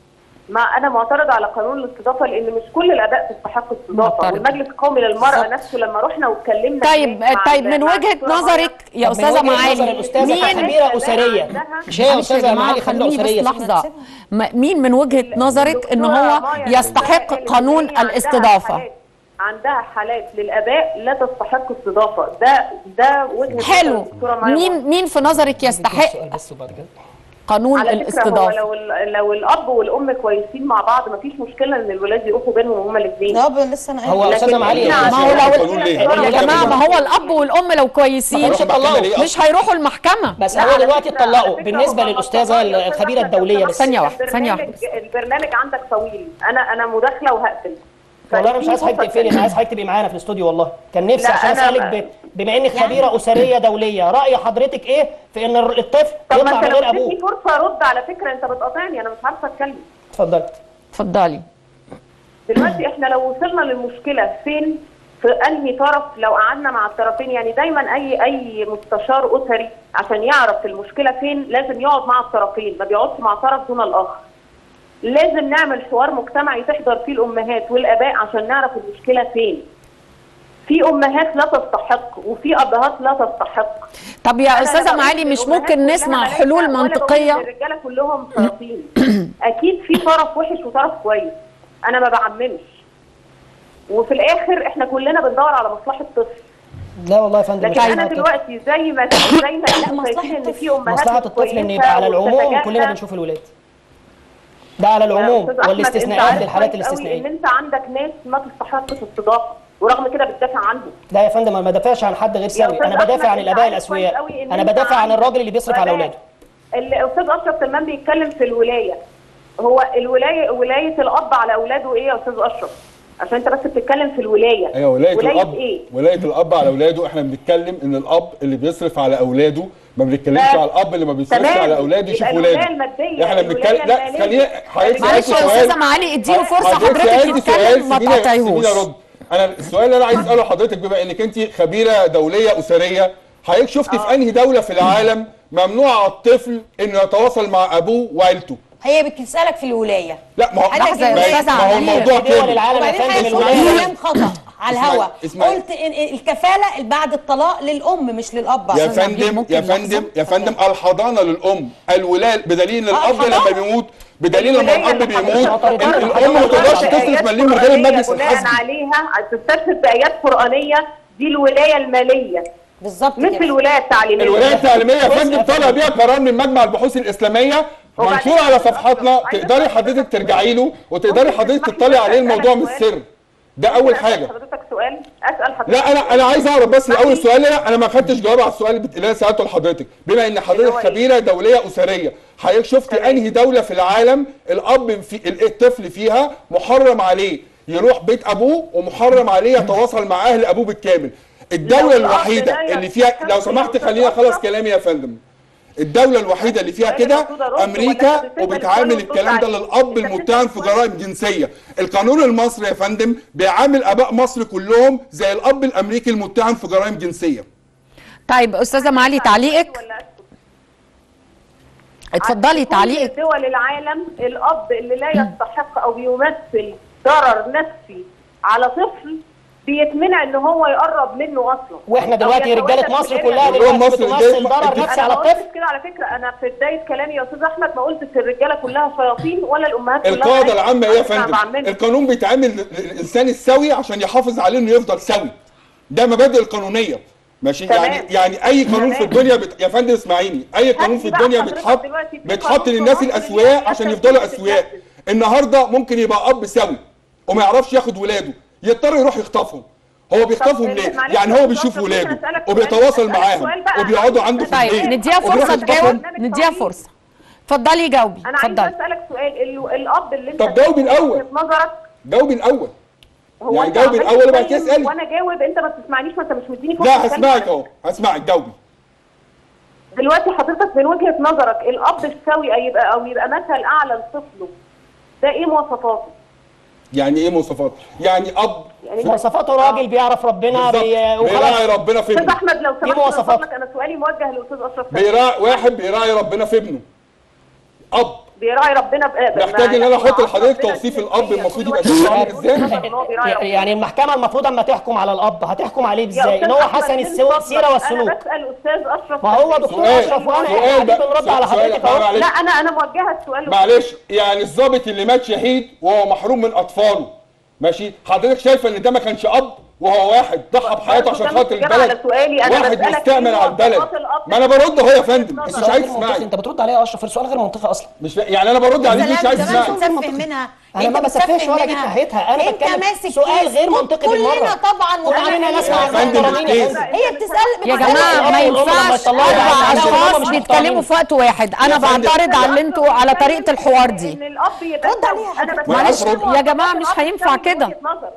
ما انا معترض على قانون الاستضافه لان مش كل الاباء تستحق استضافه معترض. والمجلس القومي للمراه نفسه لما رحنا واتكلمنا طيب هناك مع- طيب من مع وجهه الدكتورة نظرك يا طب من استاذه وجهة نظر معالي الأستاذة مين خبيرة أسرية مش هي يا معلش يا أستاذة جماعه معالي خبيرة خليني أسرية بس لحظه م- مين من وجهه نظرك ان الدكتورة هو مايا يستحق قالت قانون إن هي عندها الاستضافه حالات- عندها حالات للاباء لا تستحق استضافه ده ده وجهه نظر حلو الدكتورة مايا مين مين في نظرك يستحق سؤال بس وبعد كده قانون على فكره هو الاستضافه لو ال- لو الاب والام كويسين مع بعض مفيش مشكله ان الولاد يقفوا بينهم هما الاثنين لا لسه انا هو قايلة. استاذه معالي إحنا ما هو عشان- لو القانون ليه؟ يا جماعه ما هو الاب والام لو كويسين ما كانوش المحكمة اتطلقوا ليه مش هيروحوا المحكمه بس لا، هو على دلوقتي فكرة- على اتطلقوا فكرة بالنسبه هو للاستاذه طبعاً يا أستاذ الخبيره أحمد، الدوليه لو بس ثانية سمحت، واحدة، ثانية البرنامج- البرنامج عندك طويل انا انا مداخله وهقفل والله انا مش فدي عايز حضرتك فرصة تقفلي انا عايز حضرتك تبقي معانا في الاستوديو والله كان نفسي لا، عشان أنا- اسالك ب... بما انك خبيره اسريه دوليه راي حضرتك ايه في ان الطفل طب ما يطلع انت من لو غير ابوه اديتني فرصه ارد على فكره انت بتقاطعني انا مش عارفه اتكلم اتفضلي اتفضلي دلوقتي احنا لو وصلنا للمشكله فين في انهي طرف لو قعدنا مع الطرفين يعني دايما اي اي مستشار اسري عشان يعرف المشكله فين لازم يقعد مع الطرفين ما بيقعدش مع طرف دون الاخر لازم نعمل حوار مجتمعي تحضر فيه الامهات والاباء عشان نعرف المشكله فين في امهات لا تستحق وفي ابهات لا تستحق طب يا أنا استاذه لا معالي بقول مش الأمهات ممكن كلها نسمع ملايكة حلول ولا بقول إن منطقيه الرجاله كلهم طرفين اكيد في طرف وحش وطرف كويس انا ما بعممش وفي الاخر احنا كلنا بندور على مصلحه طفل لا والله يا فندم لكن مش انا مصلحة الطفل. دلوقتي زي ما زي ما لا، انتم مصلحة شايفين ان الطفل. في امهات مصلحه الطفل ان كويسة يبقى على العموم وبتتجاهل. كلنا بنشوف الولاد ده على يا العموم أستاذ أحمد، والاستثناءات أنت عارف للحالات كويس قوي الاستثنائيه ان انت عندك ناس ما تستحقش استضافه ورغم كده بتدافع عنهم لا يا فندم انا ما بدافعش عن حد غير سوي أستاذ انا بدافع أحمد، عن أنت الاباء عارف الاسوياء كويس قوي إن انا أنت بدافع عن عندك الراجل اللي بيصرف على آباء. اولاده الاستاذ اشرف تمام بيتكلم في الولايه هو الولايه ولايه الاب على اولاده ايه يا استاذ اشرف عشان انت بس بتتكلم في الولايه ايوه ولايه الاب ايه ولايه الاب على اولاده احنا بنتكلم ان الاب اللي بيصرف على اولاده ما بنتكلمش بس. على الاب اللي ما بيصرفش تمام. على اولاده يشوف يبقى ولاده الولاية المادية، احنا بنتكلم الولاية لا المالية. خلينا حضرتك معلش سألت يا سؤال. استاذه معالي اديله فرصه حضرتك حضرتك سألتي سؤال يتكلم ما سيبيني- تقاطعيهوش سيبيني ارد انا السؤال اللي انا عايز اساله لحضرتك بما انك انت خبيره دوليه اسريه حضرتك شفتي في انهي دوله في العالم ممنوع على الطفل انه يتواصل مع ابوه وعيلته هي بتسالك في الولايه لا ما هو لحظة يا ما هي- أستاذة ما هو عبير. الموضوع في دول كده العالم يا وبعدين فندم هيقول الولايه كلام خطا على اسمعي- الهوا اسمعي. قلت إن الكفاله بعد الطلاق للام مش للاب يا أستاذ عبير، فندم ممكن يا لحظة؟ فندم يا فندم الحضانه للام الولاء بدليل ان آه، الاب لما الحضانة. بيموت بدليل لما الولاية الاب اللي بيموت حضرتك ال- الحضانة الام ما تقدرش بآيات تصرف مليم من غير قرآنية المجلس بناء الحزبي عليها تستشهد بايات قرانيه دي الولايه الماليه بالظبط مش كده الولايه التعليميه الولايه التعليميه يا فندم طالع بيها قرار من مجمع البحوث الاسلاميه وبعدين- منشور على صفحاتنا تقدري حضرتك ترجعي له وتقدري حضرتك تطلعي عليه الموضوع مش سر ده اول حاجه حضرتك سؤال اسال حضرتك لا انا انا عايز اعرف بس الاول سؤال لا انا ما خدتش جواب على السؤال اللي انا سالته لحضرتك بما ان حضرتك هو إيه؟ خبيره دوليه اسريه حضرتك شفتي تمام. انهي دوله في العالم الاب في الطفل فيها محرم عليه يروح بيت ابوه ومحرم عليه يتواصل مع اهل ابوه بالكامل الدوله لو الأب الوحيده ده اللي فيها يستحق لو سمحت يا خليني أستاذ اخلص أشرف. كلامي يا فندم الدولة الوحيدة اللي فيها أنا كده المفروض أرد ولا أمريكا أنت بتسأل وبتعامل السؤال الكلام ده وترد للأب عليه؟ أنت المتهم في بتسأل جرائم جنسية القانون المصري يا فندم بيعامل آباء مصر كلهم زي الأب الأمريكي المتهم في جرائم جنسية طيب استاذه معالي تعليقك ولا أسكت؟ اتفضلي كل تعليقك دول العالم الاب اللي لا يستحق او بيمثل ضرر نفسي على طفل بيتمنع ان هو يقرب منه اصلا واحنا أو دلوقتي يتواجد رجاله في مصر الاريا. كلها رجال دلوقتي مصر بتمثل إزاي؟ ضرر أنت- نفسي انا على ما الطفل قلتش كده على فكره انا في بدايه كلامي يا استاذ احمد ما قلتش الرجاله كلها شياطين ولا الامهات كلها القاعده العامه ايه يا أنا فندم بعملها. القانون بيتعامل للانسان السوي عشان يحافظ عليه انه يفضل سوي ده مبادئ القانونيه ماشي تمام. يعني يعني اي قانون في تمام. الدنيا بت... يا فندم اسمعيني اي قانون في بقى الدنيا حضرتك بيتحط دلوقتي في بيتحط قانون للناس في مصر الاسوياء ليه عشان يحتاج يفضلوا تتنفذ. اسوياء النهارده ممكن يبقى اب سوي وما يعرفش ياخد ولاده يضطر يروح يخطفهم هو بيخطفهم طب ليه؟ معلش يعني يا هو أستاذ بيشوف أشرف، ولاده ممكن أسألك سؤال؟ وبيتواصل أسألك معاهم سؤال بقى. وبيقعدوا عنده في طيب البيت نديها وبيروح فرصه يخطفهم. تجاوب برنامج نديها طويل. فرصه اتفضلي جاوبي انا عايزه اتفضلي اسالك سؤال ال- الاب اللي انت طب جاوبي الأول. وجهة نظرك جاوبي الاول هو يعني أنت جاوبي عمال الأول وبعد كده تتكلم اسألي. وانا جاوب انت ما بتسمعنيش ما انت مش مديني فرصه لا أتكلم. هسمعك اهو هسمعك جاوبي دلوقتي حضرتك من وجهه نظرك الاب السوي أو يبقى او يبقى مثل اعلى لطفله ده ايه مواصفاته؟ يعني ايه مواصفات؟ يعني اب يعني مواصفاته راجل بيعرف ربنا بالظبط بي... وخلاص بيراعي ربنا في استاذ ابنه احمد لو دي سمحت مواصفات. من فضلك انا سؤالي موجه للاستاذ اشرف بيراعي واحد بيراعي ربنا في ابنه اب بيراعي ربنا ب... محتاج ان انا احط مع لحضرتك ربنا توصيف دي الاب نسبية. المفروض كل يبقى واحد شكله عامل بيقول ازاي إن هو بيراعي ربنا. يعني المحكمه المفروض اما تحكم على الاب هتحكم عليه ازاي؟ أستاذ ان هو أحمد، حسن من السو- فضلك، السيره والسلوك انا بسال استاذ اشرف ما هو دكتور سؤال اشرف وانا سؤال احنا قاعدين بقى بنرد على سؤال حضرتك بقى اهو معلش لا انا انا موجهه السؤال معلش يعني الضابط اللي مات شهيد وهو محروم من اطفاله ماشي حضرتك شايفه ان ده ما كانش اب وهو واحد ضحى بحياته عشان برضه خاطر ده مش إجابة على البلد سؤالي، أنا واحد بسألك مستعمل إيه على البلد مواصفات الأب ما انا برد اهو يا فندم بس مش السؤال عايز غير منطقي تسمعي انت بترد عليه يا اشرف السؤال غير منطقي اصلا مش فا... يعني انا برد عليك مش عايز كمان تسمعي بتسفه منها انا أنت ما بسفهش بتسفه ولا جيت منها. ناحيتها انا انت بتكلم ماسك سؤال كيس. غير منطقي بالمره كلنا طبعا وعلينا متفقين. نسمع يا فندم المحترمين يا الكيس. فندم. هي بتسال يا بتسأل جماعه ما الأب والأم لما ينفعش يطلعوا اربع العيال عندهم هم اشخاص مش بيتكلموا محترمين. في وقت واحد انا يا فندم. بعترض على اللي انتوا على طريقه الحوار دي ان الاب يبقى رد عليها سوي. انا حضرتك. بسأل معلش، هو يا جماعة مش الأب هينفع سوي من كده. وجهة نظر.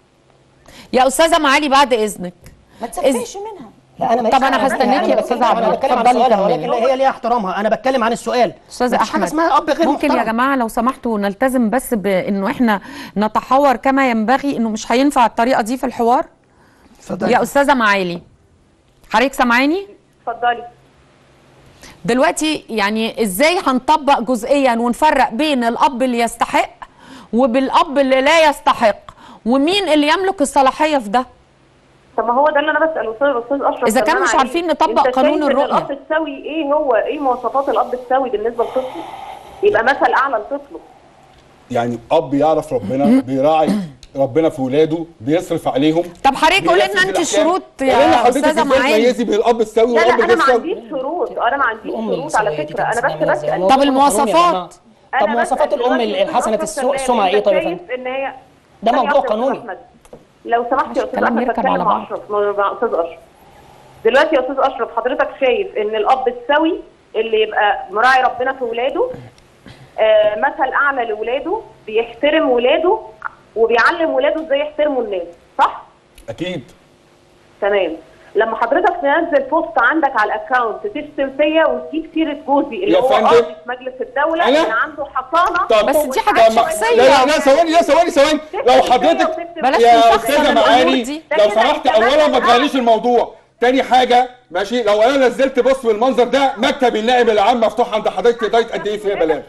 يا استاذه معالي بعد اذنك ما تسفهش منها لا انا طب أنا هستناكي يا أستاذة عبلة. انا بتكلم عن اتفضلي سؤالها كملي. ولكن هي ليها احترامها انا بتكلم عن السؤال استاذ مفيش حاجه احمد اسمها اب غير ممكن يا محترم. جماعه لو سمحتوا نلتزم بس بانه احنا نتحاور كما ينبغي انه مش هينفع الطريقه دي في الحوار اتفضلي. يا استاذه معالي حضرتك سامعاني اتفضلي دلوقتي يعني ازاي هنطبق جزئيا ونفرق بين الاب اللي يستحق وبالاب اللي لا يستحق ومين اللي يملك الصلاحيه في ده طب ما هو ده اللي انا بساله استاذ استاذ اشرف إذا كان كمان مش عليه. عارفين نطبق أنت قانون شايف إن الرؤية. الاب السوي ايه هو ايه مواصفات الاب السوي بالنسبه لطفله يبقى مثل اعلى لطفله يعني اب يعرف ربنا بيراعي ربنا في ولاده بيصرف عليهم طب حضرتك قولي لنا بينفذ انت الأحكام. الشروط قولي لنا يا حضرتك استاذه إزاي معالي تميزي بين الاب السوي لا لا والاب انا الغير ما سوي عنديش شروط انا ما عنديش الام شروط على السوية دي فكره انا كانت بس اسمها بسال طب المواصفات؟ أنا طب مواصفات بسأل الام دلوقتي الحسنه أستاذ السو- سلام، السمعه ايه أنت طيب يا شايف فندم ان هي ده ثانية موضوع واحدة يا أستاذ قانوني. أحمد. لو سمحت يا استاذ الكلام احمد يركب على بتكلم مع بعض. اشرف مع استاذ اشرف دلوقتي يا استاذ اشرف حضرتك شايف ان الاب السوي اللي يبقى مراعي ربنا في ولاده آه مثل اعلى لاولاده بيحترم ولاده وبيعلم ولاده ازاي يحترموا الناس صح اكيد تمام لما حضرتك تنزل بوست عندك على الاكونت تشتم فيا وتجيب سيره جوزي اللي يا هو فندم. قاضي في مجلس الدوله أنا- اللي عنده حصانه طب بس دي حاجات طب ما- شخصية. لا لا لا ثواني لا ثواني ثواني لو حضرتك بلاش يا نشخصن استاذه الأمور معالي دي. ده لو كده سمحت أنت اولا ما مثلا تغيريش الموضوع تاني حاجه ماشي لو انا نزلت بوست بالمنظر ده مكتب النائب العام مفتوح عند حضرتك تقدري قد ايه فيها بلاغ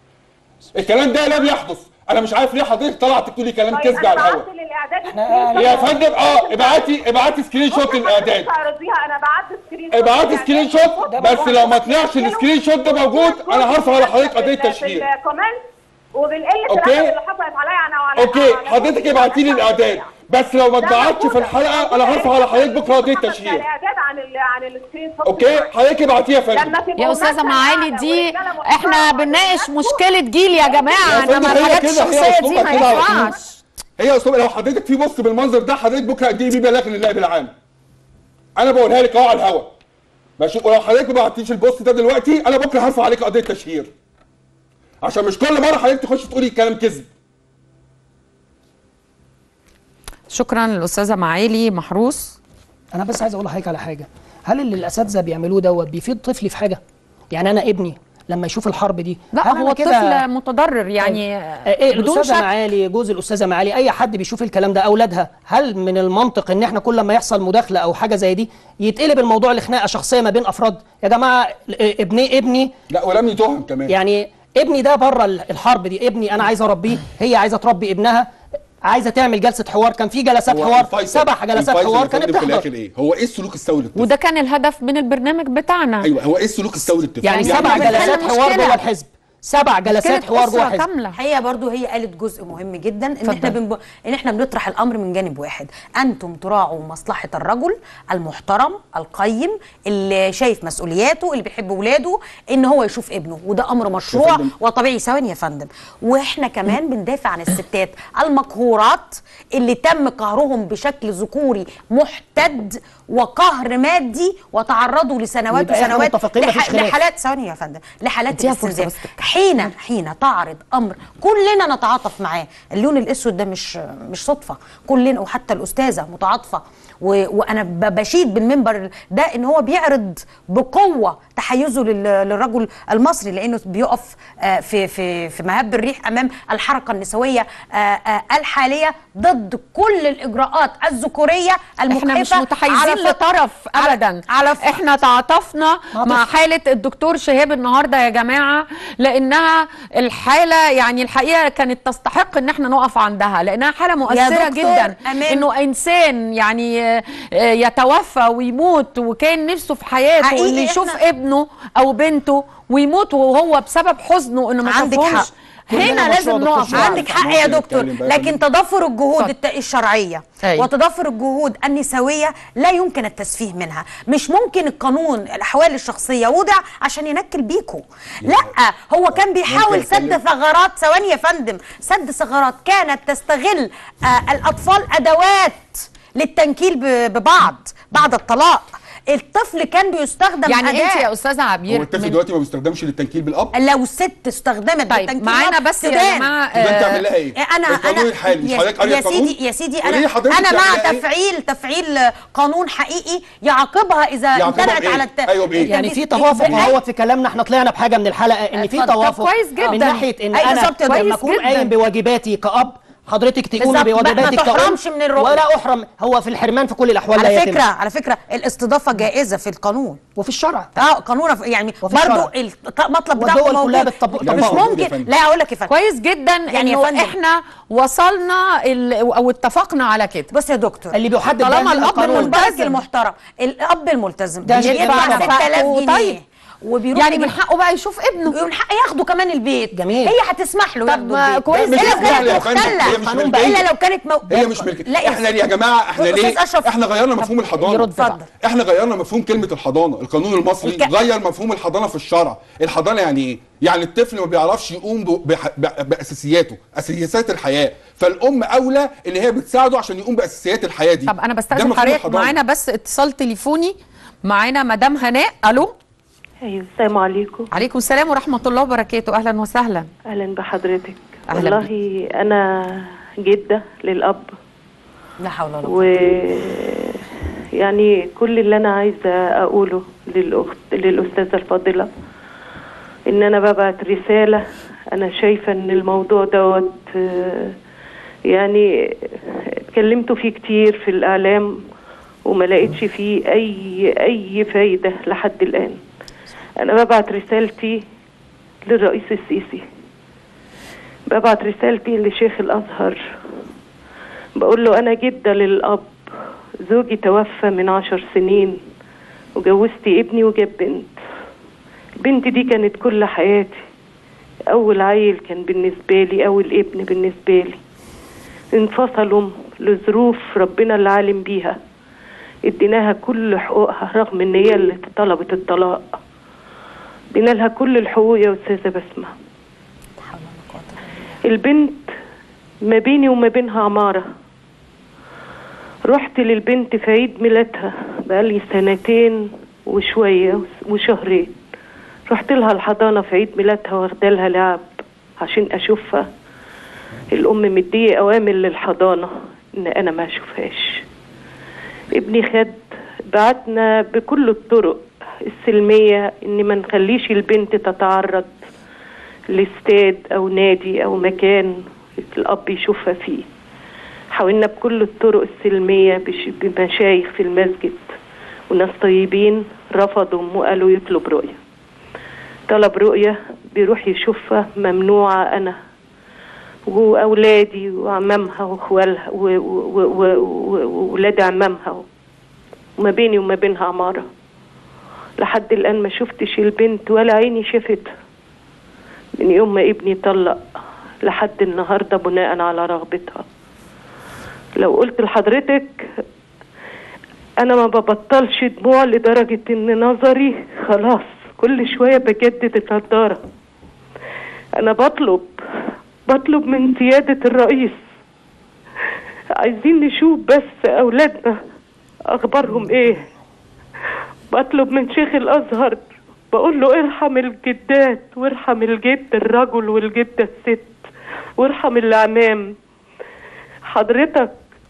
الكلام ده لم يحدث انا مش عارف ليه حضرتك طلعت تقولي كلام طيب كذب انا على الهواء بعت للاعداد إحنا- يا فندم اه ابعتي ابعتي سكرين شوت للاعداد تعرضيها انا بعت سكرين شوت ابعتي للإعداد. سكرين شوت بس لو ما طلعش السكرين شوت ده موجود انا هرفع على حضرتك قضيه تشهير في الكومنت وبالقله أوكي. الادب اللي حصلت عليا انا وعلى اوكي على حضرتك جوزي ابعتي لي وعلى الاعداد حسابي. بس لو ما ده اتبعتش موجود. في الحلقه انا هرفع على حضرتك بكره قضيه محمد تشهير الاعداد عن ال عن السكرين شوت اوكي حضرتك ابعتيها يا لما فندم تبقوا يا استاذه مثل معالي أعلى دي ورجالة محترمة احنا بنناقش وبنفسه، مشكله جيل يا جماعه يا فندم انما هي الحاجات كده، هي الشخصيه دي أسلوبها ما كده على طول. ينفعش هي اسلوب لو حضرتك في بص بالمنظر ده حضرتك بكره قد ايه بيه بلاغ للنائب العام انا بقولها لك اهو على الهوا ماشي ولو حضرتك ما بعتيش البوست ده دلوقتي انا بكره هرفع عليك قضيه تشهير عشان مش كل مره حضرتك تخش تقولي كلام كذب شكرا للاستاذه معالي محروس انا بس عايز اقول لحضرتك على حاجه هل اللي الاساتذه بيعملوه دوت بيفيد طفلي في حاجه يعني انا ابني لما يشوف الحرب دي هل لا أنا هو كده- الطفل متضرر يعني آه، ايه بدون الاستاذه شك معالي جوز الاستاذه معالي اي حد بيشوف الكلام ده اولادها هل من المنطق ان احنا كل ما يحصل مداخله او حاجه زي دي يتقلب الموضوع لخناقه شخصيه ما بين افراد يا جماعه آه، ابني ابني لا ولم يتهم كمان يعني ابني ده بره الحرب دي ابني انا عايز اربيه هي عايزه تربي ابنها عايزه تعمل جلسه حوار كان في جلسات هو حوار الفيصل- سبع جلسات الفيصل حوار يا فندم كانت في الاخر تحضر ايه هو ايه السلوك السوي للطفل وده كان الهدف من البرنامج بتاعنا ايوه هو ايه السلوك السوي للطفل يعني يعني سبع إحنا بنحل جلسات حوار مشكلة. جوه الحزب سبع جلسات مشكلة حوار جوه أسرة الحزب كاملة الحقيقه برضو هي قالت جزء مهم جدا ان اتفضل. احنا بنب... ان احنا بنطرح الامر من جانب واحد انتم تراعوا مصلحه الرجل المحترم القيم اللي شايف مسؤولياته اللي بيحب ولاده ان هو يشوف ابنه وده امر مشروع فندم. وطبيعي ثواني يا فندم واحنا كمان بندافع عن الستات المقهورات اللي تم قهرهم بشكل ذكوري محتد وقهر مادي وتعرضوا لسنوات يبقى إحنا وسنوات متفقين مفيش خلاف. لحالات ثواني يا فندم لحالات اديها فرصة الاستنزاف بس تتكلم. حين حين تعرض امر كلنا نتعاطف معاه اللون الاسود ده مش مش صدفه كلنا وحتى الاستاذه متعاطفه و... وانا ب- بشيد بالمنبر ده ان هو بيعرض بقوه تحيزه لل... للرجل المصري لانه بيقف آه، في في في مهب الريح امام الحركه النسويه آه، آه، الحاليه ضد كل الاجراءات الذكوريه المكلفه احنا مش متحيزين على فك- لطرف على- ابدا على ف- احنا تعاطفنا مع حاله الدكتور شهاب النهارده يا جماعه لانها الحاله يعني الحقيقه كانت تستحق ان احنا نقف عندها لانها حاله مؤثره دكتور جدا أمان. انه انسان يعني آه، آه، يتوفى ويموت وكان نفسه في حياته حقيقي اللي يشوف إحنا- ابنه او بنته ويموت وهو بسبب حزنه انه ما عندك شافهمش حق. هنا كلنا لازم مشروع دكتور نقف شهاب. عندك حق يا ممكن دكتور نتكلم بقى لكن في- تضافر الجهود اتفضل. الت- الشرعيه أيوة. وتضافر الجهود النسويه لا يمكن التسفيه منها مش ممكن القانون الاحوال الشخصيه وضع عشان ينكل بيكو لا هو كان بيحاول ممكن سد أتكلم؟ ثغرات ثواني يا فندم سد ثغرات كانت تستغل آه الاطفال ادوات للتنكيل ب- ببعض بعد الطلاق الطفل كان بيستخدم يعني أداة. انت يا استاذه عبير هو الطفل من- دلوقتي ما بيستخدمش للتنكيل بالاب لو ست استخدمت طيب بالتنكيل معانا بالأب بس يا تدان. جماعه تبقى انت آه، تعمل لها ايه؟ انا القانون انا الحالي مش يا- حضرتك قاري يا القانون؟ سيدي يا سيدي قولي لي انا حضرتك انا تعمل مع لها إيه؟ تفعيل تفعيل قانون حقيقي يعاقبها اذا يعاقبها امتنعت بإيه؟ على الت... أيوة بإيه؟ يعني في التنفيذ- توافق بأي- اهوت في كلامنا احنا طلعنا بحاجه من الحلقه ان في اتفضل. طب توافق كويس جدا. من ناحيه ان أي انا بالظبط يا دكتور. لما اكون كويس جدا. قايم بواجباتي كاب حضرتك تقومي بالظبط. ما- ما بواجباتك كأم تحرمش من الرؤية. ولا احرم هو في الحرمان في كل الاحوال لا على يتم فكره على فكره الاستضافه جائزه في القانون وفي الشرع اه قانون يعني وفي برضو الشرع. المطلب والدول بتاعهم كلها موجود. بتطبق- مش طبقه. يا ممكن فندم. لا اقول لك يا فندم كويس جدا يعني يا انه فندم. احنا وصلنا ال- او اتفقنا على كده بص يا دكتور اللي بيحدد طالما بقى الأب القانون الملتزم. الملتزم المحترم الاب الملتزم ده شيء بيدفع جميل. 6000 جنيه طيب. وبيروح يعني يجيب- من حقه بقى يشوف ابنه ومن حق ياخده كمان البيت جميل. هي هتسمح له طب ياخده ما البيت كويس مش الا لو جدا. ملكية يا كانت فندم، هي مش مختله ملكية. الا لو كانت مو... هي مش ملك لا احنا يا جماعه احنا أستاذ ليه أشرف. احنا غيرنا مفهوم الحضانه يرد بقى. اتفضل. احنا غيرنا مفهوم كلمه الحضانه القانون المصري الك- غير مفهوم الحضانه في الشرع الحضانه يعني ايه يعني الطفل ما بيعرفش يقوم ب- بح- ب- باساسياته اساسيات الحياه فالام اولى ان هي بتساعده عشان يقوم باساسيات الحياه دي طب انا ده بستاذن مفهوم حضرتك الحضانة. معانا بس اتصال تليفوني معانا مدام هناء الو ايوه السلام عليكم عليكم السلام ورحمه الله وبركاته اهلا وسهلا اهلا بحضرتك أهلا والله انا جده للاب لا حول ولا قوه و يعني كل اللي انا عايزه اقوله للاخت للاستاذه الفاضله ان انا ببعت رساله انا شايفه ان الموضوع دوت آه، يعني اتكلمتوا فيه كتير في الاعلام وما لقيتش فيه اي اي فايده لحد الان انا ببعت رسالتي للرئيس السيسي ببعت رسالتي لشيخ الازهر بقول له انا جده للاب زوجي توفى من عشر سنين وجوزت ابني وجاب بنت البنت دي كانت كل حياتي اول عيل كان بالنسبه لي اول ابن بالنسبه لي انفصلوا لظروف ربنا اللي عالم بيها اديناها كل حقوقها رغم ان هي اللي طلبت الطلاق ادينا لها كل الحقوق يا استاذه بسمه البنت ما بيني وما بينها عماره رحت للبنت في عيد ميلادها بقالي سنتين وشويه وشهرين رحت لها الحضانه في عيد ميلادها واخده لها لعب عشان اشوفها الام مديه اوامر للحضانه ان انا ما اشوفهاش ابني خد بعتنا بكل الطرق السلميه ان ما نخليش البنت تتعرض لاستاد او نادي او مكان الاب يشوفها فيه حاولنا بكل الطرق السلميه بش- بمشايخ في المسجد وناس طيبين رفضوا وقالوا يطلب رؤيه طلب رؤيه بيروح يشوفها ممنوعه انا واولادي وعمامها واخوالها و- و- و- و- و- وولاد عمامها وما بيني وما بينها عماره لحد الان ما شفتش البنت ولا عيني شافتها من يوم ما ابني طلق لحد النهارده بناء على رغبتها لو قلت لحضرتك انا ما ببطلش دموع لدرجه ان نظري خلاص كل شويه بجدد النضاره انا بطلب بطلب من سياده الرئيس عايزين نشوف بس اولادنا اخبارهم ايه بطلب من شيخ الازهر بقول له ارحم الجدات وارحم الجد الرجل والجده الست وارحم الاعمام حضرتك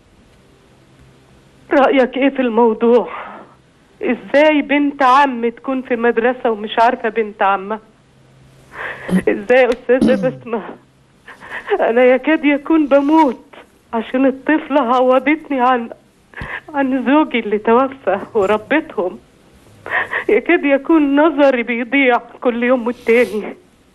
رايك ايه في الموضوع ازاي بنت عم تكون في مدرسه ومش عارفه بنت عمها ازاي يا استاذه بسمه انا يكاد يكون بموت عشان الطفله عوضتني عن عن زوجي اللي توفى وربتهم يكاد يكون نظري بيضيع كل يوم والتاني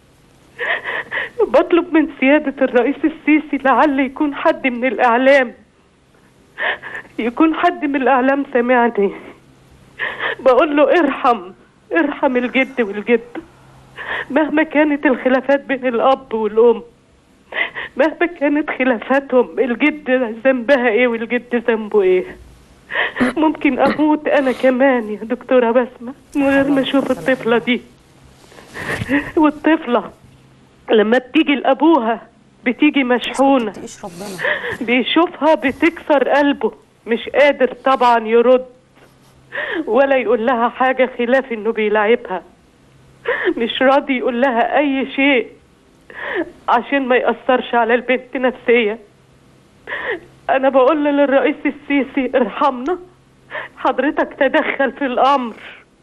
بطلب من سيادة الرئيس السيسي لعل يكون حد من الإعلام يكون حد من الإعلام سمعني بقول له ارحم ارحم الجد والجد مهما كانت الخلافات بين الأب والأم مهما كانت خلافاتهم الجد ذنبها ايه والجد ذنبه ايه ممكن اموت انا كمان يا دكتوره بسمه من غير ما اشوف الطفله دي والطفله لما بتيجي لابوها بتيجي مشحونه تقيش ربنا بيشوفها بتكسر قلبه مش قادر طبعا يرد ولا يقول لها حاجه خلاف انه بيلاعبها مش راضي يقول لها اي شيء عشان ما يأثرش على البنت نفسيا انا بقول للرئيس السيسي ارحمنا حضرتك تدخل في الامر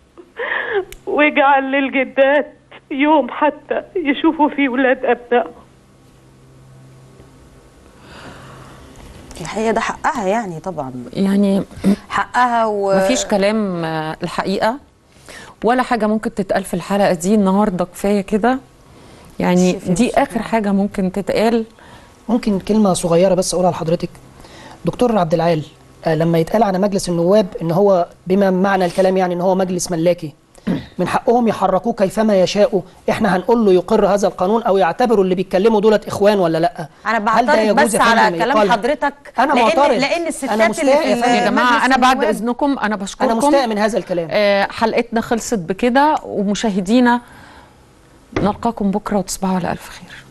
واجعل للجدات يوم حتى يشوفوا فيه ولاد ابنائهم الحقيقه ده حقها يعني طبعا يعني حقها و مفيش كلام آه، الحقيقه ولا حاجه ممكن تتقال في الحلقه دي النهارده كفايه كده يعني شفي دي شفي. اخر حاجه ممكن تتقال ممكن كلمة صغيرة بس أقولها لحضرتك دكتور عبد العال آه، لما يتقال على مجلس النواب إن هو بما معنى الكلام يعني إن هو مجلس ملاكي من حقهم يحركوه كيفما يشاءوا احنا هنقول له يقر هذا القانون او يعتبروا اللي بيتكلموا دولت اخوان ولا لا انا هل ده بعترض يجوز بس يا فندم على كلام يقال؟ حضرتك أنا لان معترض. لان الستات أنا اللي مستاء في يا فندم. يا جماعه مجلس انا بعد النواب اذنكم انا انا بشكركم مستاء من هذا الكلام آه، حلقتنا خلصت بكده ومشاهدينا نلقاكم بكره وتصبحوا على الف خير